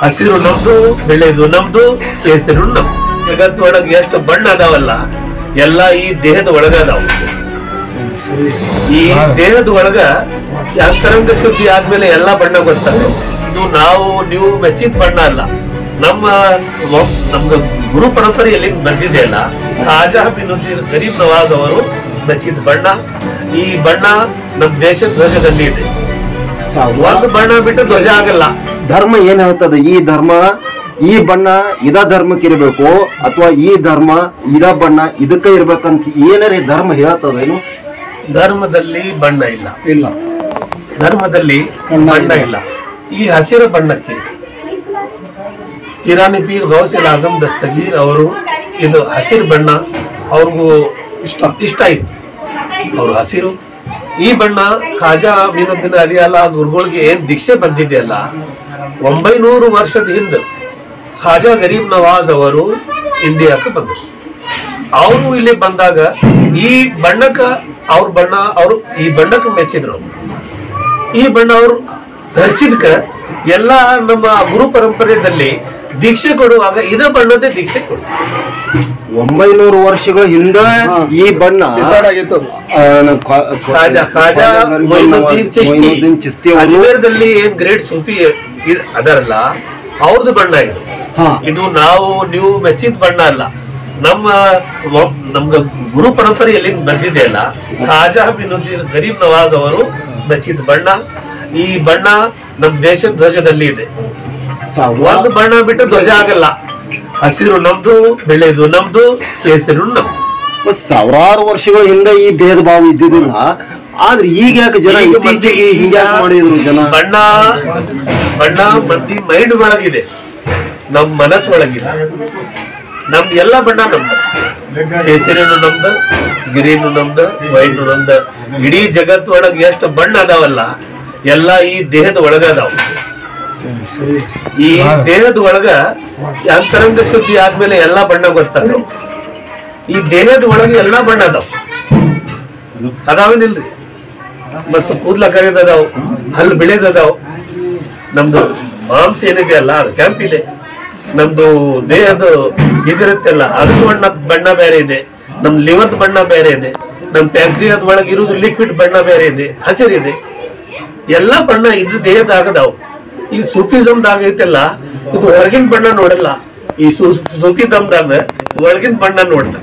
ಹಸಿರು ನಮ್ದು ಬೆಳೆದು ನಮ್ದು ಕೇಸರಿ ನಮ್ದು ಜಗತ್ತೊಳಗೆ ಎಷ್ಟು ಬಣ್ಣ ಅದಾವಲ್ಲ ಎಲ್ಲ ಈ ದೇಹದ ಒಳಗ ಅದಾವ ಈ ದೇಹದ ಒಳಗ ಅಂತರಂಗ ಶುದ್ಧಿ ಆದ್ಮೇಲೆ ಎಲ್ಲಾ ಬಣ್ಣ ಗೊತ್ತಾಗ ಇದು ನಾವು ನೀವು ಮೆಚ್ಚಿದ ಬಣ್ಣ ಅಲ್ಲ ನಮ್ಮ ವ- ನಮ್ಗ ಗುರು ಪರಂಪರೆಯಲ್ಲಿ ಬಂದಿದೆ ಅಲ್ಲ ಖಾಜಾ ಬಿನುದ್ದೀನ್ ಗರೀಬ್ ನವಾಜ್ ಅವರು ಮೆಚ್ಚಿದ ಬಣ್ಣ ಈ ಬಣ್ಣ ನಮ್ ದೇಶದ ಧ್ವಜದಲ್ಲಿ ಇದೆ ಒಂದು ಬಣ್ಣ ಬಿಟ್ಟು ಧ್ವಜ ಆಗಲ್ಲ ಧರ್ಮ ಏನ್ ಹೇಳ್ತದೆ ಈ ಧರ್ಮ ಈ ಬಣ್ಣ ಇದ ಧರ್ಮಕ್ಕೆ ಇರಬೇಕು ಅಥವಾ ಈ ಧರ್ಮ ಇದ ಬಣ್ಣ ಇದಕ್ಕ ಇರ್ಬೇಕಂತ ಏನಾರ ಧರ್ಮ ಹೇಳ್ತದೇನು ಧರ್ಮದಲ್ಲಿ ಬಣ್ಣ ಇಲ್ಲ ಇಲ್ಲ ಧರ್ಮದಲ್ಲಿ ಬಣ್ಣ ಇಲ್ಲ ಈ ಹಸಿರು ಬಣ್ಣಕ್ಕೆ ಇರಾನಿ ಪೀರ್ ಗೌಸಿಲ್ ಆಜಮ್ ದಸ್ತಗೀರ್ ಅವರು ಇದು ಹಸಿರು ಬಣ್ಣ ಅವ್ರಿಗೂ ಇಷ್ಟ ಇಷ್ಟ ಆಯ್ತು ಅವ್ರು ಹಸಿರು ಈ ಬಣ್ಣ ಖಾಜಾ ಮೀನುದ್ದೀನ್ ಅಲಿ ಅಲ್ಲ ಗುರುಗಳಿಗೆ ಏನ್ ದೀಕ್ಷೆ ಬಂದಿದೆಯಲ್ಲ ಒಂಬೈನೂರು ವರ್ಷದ ಹಿಂದೆ ಖಾಜಾ ಗರೀಬ್ ನವಾಜ್ ಅವರು ಇಂಡಿಯಾಕ್ಕೆ ಬಂದರು ಅವರು ಇಲ್ಲಿ ಬಂದಾಗ ಈ ಬಣ್ಣಕ್ಕ ಅವ್ರ ಬಣ್ಣ ಅವರು ಈ ಬಣ್ಣಕ್ಕೆ ಮೆಚ್ಚಿದ್ರು ಅವ್ರು. ಈ ಬಣ್ಣ ಅವರು ಧರಿಸಿದ್ಕ ಎಲ್ಲ ನಮ್ಮ ಗುರು ಪರಂಪರೆಯಲ್ಲಿ ದೀಕ್ಷೆ ಕೊಡುವಾಗ ಇದ ಬಣ್ಣದ ದೀಕ್ಷೆ ಕೊಡ್ತಾರೆ ಒಂಬೈನೂರು ವರ್ಷಗಳ ಹಿಂದ ಈ ಬಣ್ಣ ಡಿಸೈಡ್ ಆಗಿತ್ತು ಅದು. ಆ, ನಮ್ಮ ಖಾ- ಖಾಜಾ ಖಾಜಾ ಮೊಯ್ನುದ್ದೀನ್ ಚಿಸ್ತಿ ಮೊಯ್ನುದ್ದೀನ್ ಚಿಸ್ತಿ ಅವರು ಅಜ್ಮೇರ್ದಲ್ಲಿ ಏನ್ ಗ್ರೇಟ್ ಸೂಫಿ ಇದ್- ಅದರಲ್ಲ ಅವ್ರದ್ದು ಬಣ್ಣ ಇದು ಹಾ. ಇದು ನಾವು ನೀವು ಮೆಚ್ಚಿದ ಬಣ್ಣ ಅಲ್ಲ ನಮ್ಮ ವ- ನಮ್ಗ ಗುರು ಪರಂಪರೆಯಲ್ಲಿ ಬಂದಿದೆ ಅಲ್ಲ ಖಾಜಾ ಬಿನುದ್ದೀನ್ ಗರೀಬ್ ನವಾಜ್ ಅವರು ಮೆಚ್ಚಿದ ಬಣ್ಣ ಈ ಬಣ್ಣ ನಮ್ ದೇಶದ ಧ್ವಜದಲ್ಲಿ ಇದೆ ಒಂದು ಬಣ್ಣ ಬಿಟ್ಟು ಧ್ವಜ ಆಗಲ್ಲ ಹಸಿರು ನಮ್ದು ಬೆಳೆದು ನಮ್ದು ಕೇಸರಿ ನಮ್ದು ಮತ್ತ್ ಸಾವಿರಾರು ವರ್ಷಗಳ ಹಿಂದೆ ಈ ಭೇದ ಭಾವ ಇದ್ದಿದ್ದಿಲ್ಲ ಆದ್ರೆ ಈಗ ಯಾಕೆ ಜನ ಈಗ ಇತ್ತೀಚೆಗೆ ಮಂದಿ ಹಿಂಗ್ಯಾಕ್ ಮಾಡಿದ್ರು ಜನ ಬಣ್ಣ ಬಣ್ಣ ಮಂದಿ ಮೈಂಡ್ ಒಳಗಿದೆ ನಮ್ ಮನಸ್ಸು ಒಳಗಿಲ್ಲ ನಮ್ದು ಎಲ್ಲ ಬಣ್ಣ ನಮ್ದು ಕೇಸರಿನು ನಮ್ದು ಗಿರಿನು ನಮ್ದು ವೈನು ನಮ್ದು ಇಡೀ ಜಗತ್ ಒಳಗ್ ಎಷ್ಟು ಬಣ್ಣ ಅದಾವಲ್ಲ ಎಲ್ಲ ಈ ದೇಹದ ಒಳಗ ಅದಾವ ಈ ದೇಹದ ಒಳಗ ಅಂತರಂಗ ಶುದ್ಧಿ ಆದ್ಮೇಲೆ ಎಲ್ಲಾ ಬಣ್ಣ ಗೊತ್ತಾಗ ಈ ದೇಹದ ಒಳಗೆ ಎಲ್ಲಾ ಬಣ್ಣ ಅದಾವ ಅದಾವೇನಿಲ್ರಿ ಮತ್ತು ಕೂದ್ಲ ಕರೆದದಾವ್ ಹಲ್ಲು ಬೆಳೆದದಾವ್ ನಮ್ದು ಮಾಂಸ ಏನಿದೆ ಅಲ್ಲ ಅದು ಕೆಂಪಿದೆ ನಮ್ದು ದೇಹದ ಇದಿರುತ್ತಲ್ಲ ಅದ್ರ ಬಣ್ಣ ಬಣ್ಣ ಬೇರೆ ಇದೆ ನಮ್ ಲಿವರ್ದ ಬಣ್ಣ ಬೇರೆ ಇದೆ ನಮ್ ಪ್ಯಾಂಕ್ರಿಯಾದ ಒಳಗೆ ಇರುವುದು ಲಿಕ್ವಿಡ್ ಬಣ್ಣ ಬೇರೆ ಇದೆ ಹಸಿರಿದೆ ಎಲ್ಲ ಬಣ್ಣ ಇದು ದೇಹದಾಗದಾವ್ ಈ ಸೂಫಿಸಮ್ದಾಗ ಐತಲ್ಲ ಇದು ಹೊರಗಿನ ಬಣ್ಣ ನೋಡಲ್ಲ ಈ ಸೂ ಸೂಫಿದಮ್ದಾಗ ಒಳಗಿನ ಬಣ್ಣ ನೋಡ್ತಾರೆ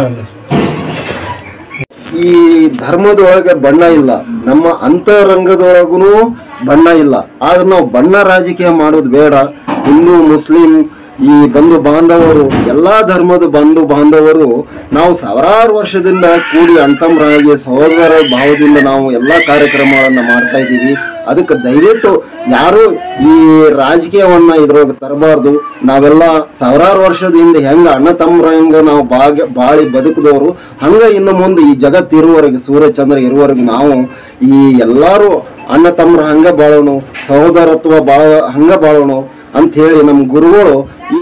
ಈ ಧರ್ಮದೊಳಗೆ ಬಣ್ಣ ಇಲ್ಲ ನಮ್ಮ ಅಂತರಂಗದೊಳಗೂ ಬಣ್ಣ ಇಲ್ಲ ಆದ್ರೆ ನಾವು ಬಣ್ಣ ರಾಜಕೀಯ ಮಾಡೋದು ಬೇಡ ಹಿಂದೂ ಮುಸ್ಲಿಂ ಈ ಬಂಧು ಬಾಂಧವರು ಎಲ್ಲಾ ಧರ್ಮದ ಬಂಧು ಬಾಂಧವರು ನಾವು ಸಾವಿರಾರು ವರ್ಷದಿಂದ ಕೂಡಿ ಅಣ್ತಮ್ರಾಗಿ ಸಹೋದರ ಭಾವದಿಂದ ನಾವು ಎಲ್ಲಾ ಕಾರ್ಯಕ್ರಮಗಳನ್ನ ಮಾಡ್ತಾ ಇದ್ದೀವಿ ಅದಕ್ಕೆ ದಯವಿಟ್ಟು ಯಾರು ಈ ರಾಜಕೀಯವನ್ನ ಇದ್ರೊಳಗೆ ತರಬಾರ್ದು ನಾವೆಲ್ಲ ಸಾವಿರಾರು ವರ್ಷದ ಹಿಂದೆ ಹೆಂಗ ಅಣ್ಣ ತಮ್ಮರ ಹೆಂಗ ನಾವು ಬಾಗ ಬಾಳಿ ಬದುಕಿದವರು ಹಂಗ ಇನ್ನು ಮುಂದೆ ಈ ಜಗತ್ತು ಇರುವವರೆಗೆ ಸೂರ್ಯಚಂದ್ರ ಇರುವವರೆಗೆ ನಾವು ಈ ಎಲ್ಲಾರು ಅಣ್ಣ ತಮ್ಮರ ಹಂಗ ಬಾಳೋಣ ಸಹೋದರತ್ವ ಬಾಳ ಹಂಗ ಬಾಳೋಣ ಅಂತ ಹೇಳಿ ನಮ್ಮ ಗುರುಗಳು ಈ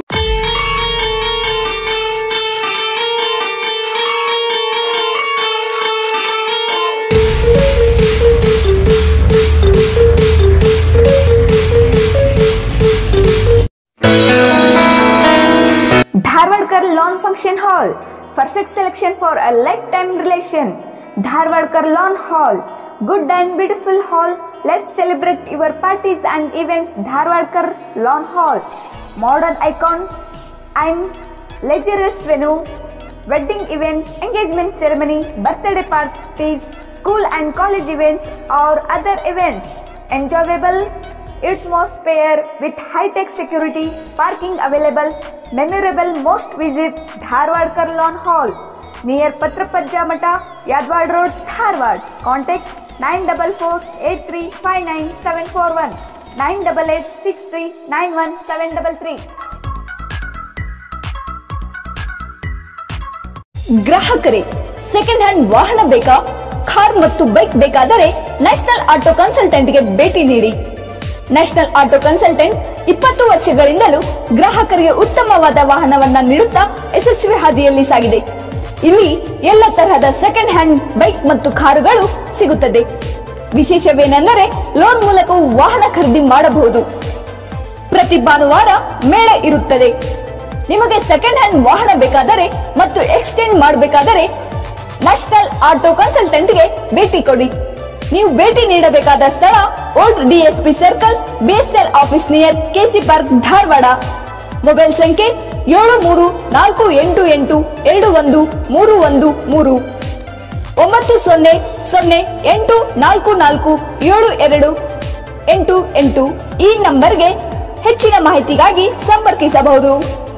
Dharwadkar Lawn Function Hall. Perfect selection for a lifetime relation. Dharwadkar Lawn Hall. Good and beautiful hall. Let's celebrate your parties and events. Dharwadkar Lawn Hall. Modern icon and luxurious venue. Wedding events, engagement ceremony, birthday parties, school and college events or other events. Enjoyable atmosphere with high-tech security, parking available, memorable most visit Dharwad Lawn Hall near Patrapajja Mata, Yadwad Road, Dharwad. Contact 944-8359-741, 988-6391-733. ಗ್ರಾಹಕರೇ second hand ವಾಹನ ಬೇಕಾ car ಮತ್ತು bike ಬೇಕಾದರೆ national auto ಕನ್ಸಲ್ಟೆಂಟ್ಗೆ ಭೇಟಿ ನೀಡಿ national auto consultant ಇಪ್ಪತ್ತು ವರ್ಷಗಳಿಂದಲೂ ಗ್ರಾಹಕರಿಗೆ ಉತ್ತಮವಾದ ವಾಹನವನ್ನ ನೀಡುತ್ತಾ ಯಶಸ್ವಿ ಹಾದಿಯಲ್ಲಿ ಸಾಗಿದೆ ಇಲ್ಲಿ ಎಲ್ಲ ತರಹದ ಸೆಕೆಂಡ್ ಹ್ಯಾಂಡ್ ಬೈಕ್ ಮತ್ತು ಕಾರುಗಳು ಸಿಗುತ್ತದೆ ವಿಶೇಷವೇನೆಂದರೆ ಲೋನ್ ಮೂಲಕವೂ ವಾಹನ ಖರೀದಿ ಮಾಡಬಹುದು ಪ್ರತಿ ಭಾನುವಾರ ಮೇಳ ಇರುತ್ತದೆ ನಿಮಗೆ ಸೆಕೆಂಡ್ ಹ್ಯಾಂಡ್ ವಾಹನ ಬೇಕಾದರೆ ಮತ್ತು ಎಕ್ಸ್ಚೇಂಜ್ ಮಾಡಬೇಕಾದರೆ ನ್ಯಾಷನಲ್ ಆಟೋ ಕನ್ಸಲ್ಟೆಂಟ್ಗೆ ಭೇಟಿ ಕೊಡಿ ನೀವು ಭೇಟಿ ನೀಡಬೇಕಾದ ಸ್ಥಳ old DSP circle BSL office near KC park Dharwad mobile ಸಂಖ್ಯೆ ಏಳು ಮೂರು ನಾಲ್ಕು ಎಂಟು ಎಂಟು ಎರಡು ಒಂದು ಮೂರು ಒಂದು ಮೂರು ಒಂಬತ್ತು ಸೊನ್ನೆ ಸೊನ್ನೆ ಎಂಟು ನಾಲ್ಕು ನಾಲ್ಕು ಏಳು ಎರಡು ಎಂಟು ಎಂಟು ಈ ನಂಬರ್ಗೆ ಹೆಚ್ಚಿನ ಮಾಹಿತಿಗಾಗಿ ಸಂಪರ್ಕಿಸಬಹುದು